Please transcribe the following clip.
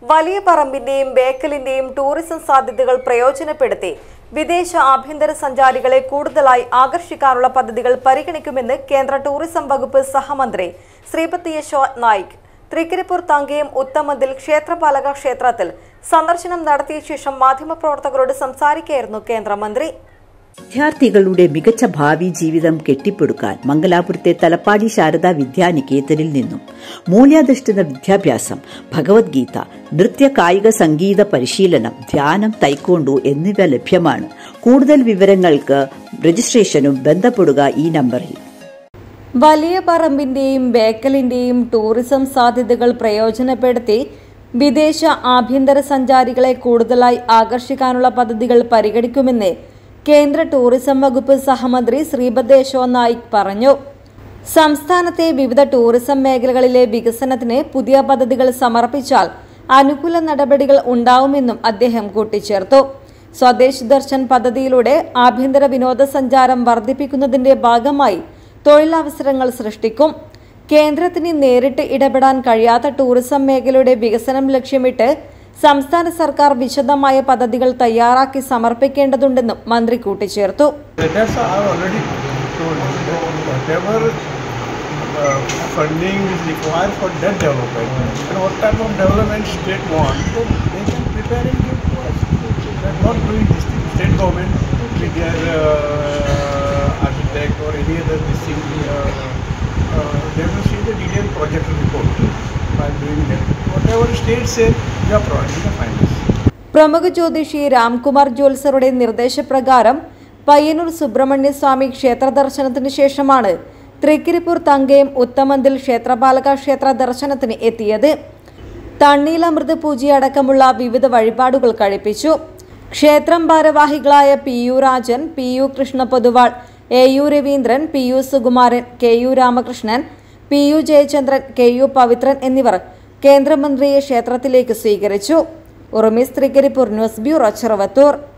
വലിയ പറമ്പിന്റെയും ബേക്കലിന്റെയും ടൂറിസം സാധ്യതകൾ പ്രയോജനപ്പെടുത്തി വിദേശ ആഭ്യന്തര സഞ്ചാരികളെ കൂടുതലായി ആകർഷിക്കാനുള്ള പദ്ധതികൾ പരിഗണിക്കുമെന്ന് കേന്ദ്ര ടൂറിസം വകുപ്പ് സഹമന്ത്രി ശ്രീപതി യശോ നായിക് തൃക്കരിപ്പൂർ തങ്കയം ഉത്തമതിൽ ക്ഷേത്രപാലക ക്ഷേത്രത്തിൽ സന്ദർശനം നടത്തിയ ശേഷം മാധ്യമപ്രവർത്തകരോട് സംസാരിക്കുകയായിരുന്നു കേന്ദ്രമന്ത്രി വിദ്യാർത്ഥികളുടെ മികച്ച ഭാവി ജീവിതം കെട്ടിപ്പടുക്കാൻ മംഗലാപുരത്തെ തലപ്പാടി ശാരദാ വിദ്യാനികേതനിൽ നിന്നും മൂല്യാധിഷ്ഠിത വിദ്യാഭ്യാസം ഭഗവത്ഗീത നൃത്യ കായിക സംഗീത പരിശീലനം ധ്യാനം തൈക്കോണ്ടു എന്നിവ ലഭ്യമാണ് കൂടുതൽ വിവരങ്ങൾക്ക് രജിസ്ട്രേഷനും ബന്ധപ്പെടുക ഈ നമ്പറിൽ വലിയ പറമ്പിന്റെയും ബേക്കലിന്റെയും ടൂറിസം സാധ്യതകൾ പ്രയോജനപ്പെടുത്തി വിദേശ ആഭ്യന്തര സഞ്ചാരികളെ കൂടുതലായി ആകർഷിക്കാനുള്ള പദ്ധതികൾ പരിഗണിക്കുമെന്ന് കേന്ദ്ര ടൂറിസം വകുപ്പ് സഹമന്ത്രി ശ്രീപദ് യശോ നായിക് പറഞ്ഞു സംസ്ഥാനത്തെ വിവിധ ടൂറിസം മേഖലകളിലെ വികസനത്തിന് പുതിയ പദ്ധതികൾ സമർപ്പിച്ചാൽ അനുകൂല നടപടികൾ ഉണ്ടാവുമെന്നും അദ്ദേഹം കൂട്ടിച്ചേർത്തു സ്വദേശ് ദർശൻ പദ്ധതിയിലൂടെ ആഭ്യന്തര വിനോദസഞ്ചാരം വർദ്ധിപ്പിക്കുന്നതിന്റെ ഭാഗമായി തൊഴിലവസരങ്ങൾ സൃഷ്ടിക്കും കേന്ദ്രത്തിന് നേരിട്ട് ഇടപെടാൻ കഴിയാത്ത ടൂറിസം മേഖലയുടെ വികസനം ലക്ഷ്യമിട്ട് സംസ്ഥാന സർക്കാർ വിശദമായ പദ്ധതികൾ തയ്യാറാക്കി സമർപ്പിക്കേണ്ടതുണ്ടെന്നും മന്ത്രി കൂട്ടിച്ചേർത്തു That's I already told you that whatever uh, funding is required for that development and what type of development state wants, then they can prepare and give to us. They are not doing this thing. State government with their uh, architect or any other this thing, uh, uh, they will see the detailed project report while doing that. Whatever state says, we are providing the finance. പ്രമുഖ ജ്യോതിഷി രാംകുമാർ ജോത്സറുടെ നിർദ്ദേശപ്രകാരം പയ്യന്നൂർ സുബ്രഹ്മണ്യ സ്വാമി ക്ഷേത്ര ദർശനത്തിന് ശേഷമാണ് തൃക്കരിപ്പൂർ തങ്കയം ഉത്തമന്തിൽ ക്ഷേത്രപാലക ക്ഷേത്ര ദർശനത്തിന് എത്തിയത് തണ്ണീലമൃത് പൂജയടക്കമുള്ള വിവിധ വഴിപാടുകൾ കഴിപ്പിച്ചു ക്ഷേത്രം ഭാരവാഹികളായ P U Rajan P U Krishna Poduval A U Raveendran P U Sukumaran K U Ramakrishnan P U Jayachandran K U Pavithran എന്നിവർ കേന്ദ്രമന്ത്രിയെ ക്ഷേത്രത്തിലേക്ക് സ്വീകരിച്ചു ഉറുമി സ്ത്രീകരിപ്പൂർ ന്യൂസ് ബ്യൂറോ ചെറുവത്തൂർ